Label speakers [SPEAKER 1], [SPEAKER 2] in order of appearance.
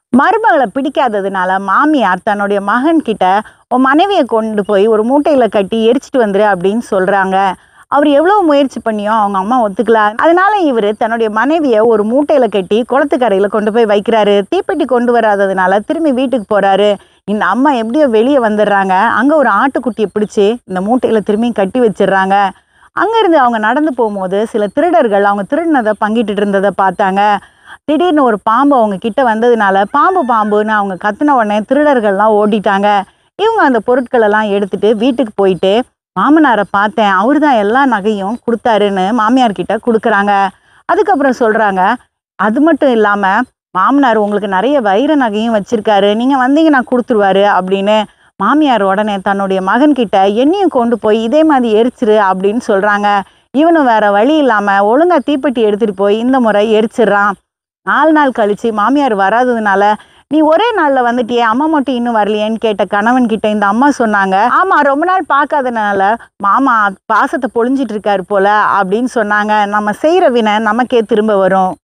[SPEAKER 1] மருமகளை பிடிக்காததுனால மாமியார் தன்னுடைய மகன் கிட்ட உன் மனைவியை கொண்டு போய் ஒரு மூட்டையில கட்டி எரிச்சிட்டு வந்துரு அப்படின்னு சொல்றாங்க அவர் எவ்வளவு முயற்சி பண்ணியும் அவங்க அம்மா ஒத்துக்கல அதனால இவர் தன்னுடைய மனைவியை ஒரு மூட்டையில கட்டி குளத்துக்கரையில கொண்டு போய் வைக்கிறாரு தீப்பெட்டி கொண்டு வராததுனால திரும்பி வீட்டுக்கு போறாரு இந்த அம்மா எப்படியோ வெளியே வந்துடுறாங்க அங்க ஒரு ஆட்டுக்குட்டியை பிடிச்சி இந்த மூட்டையில திரும்பி கட்டி வச்சிடுறாங்க அங்கேருந்து அவங்க நடந்து போகும்போது சில திருடர்கள் அவங்க திருடினதை பங்கிட்டு இருந்ததை பார்த்தாங்க திடீர்னு ஒரு பாம்பு அவங்க கிட்ட வந்ததுனால பாம்பு பாம்புன்னு அவங்க கத்துன உடனே திருடர்கள்லாம் ஓடிட்டாங்க இவங்க அந்த பொருட்கள் எல்லாம் எடுத்துட்டு வீட்டுக்கு போயிட்டு மாமனாரை பார்த்தேன் அவர் தான் எல்லா நகையும் கொடுத்தாருன்னு மாமியார் கிட்ட கொடுக்குறாங்க அதுக்கப்புறம் சொல்றாங்க அது மட்டும் இல்லாம மாமனார் உங்களுக்கு நிறைய வைர நகையும் வச்சிருக்காரு நீங்க வந்தீங்கன்னா கொடுத்துருவாரு அப்படின்னு மாமியார் உடனே தன்னுடைய மகன்கிட்ட என்னையும் கொண்டு போய் இதே மாதிரி எரிச்சிரு அப்படின்னு சொல்றாங்க இவனும் வேற வழி இல்லாம ஒழுங்கா தீப்பெட்டி எடுத்துட்டு போய் இந்த முறை எரிச்சிடுறான் நாலு நாள் கழிச்சு மாமியார் வராததுனால நீ ஒரே நாள்ல வந்துட்டியே அம்மா மட்டும் இன்னும் வரலையேன்னு கேட்ட கணவன் கிட்ட இந்த அம்மா சொன்னாங்க ஆமா ரொம்ப நாள் பார்க்காதனால மாமா பாசத்தை பொழிஞ்சிட்டு இருக்காரு போல அப்படின்னு சொன்னாங்க நம்ம செய்யற வினை நமக்கே திரும்ப வரும்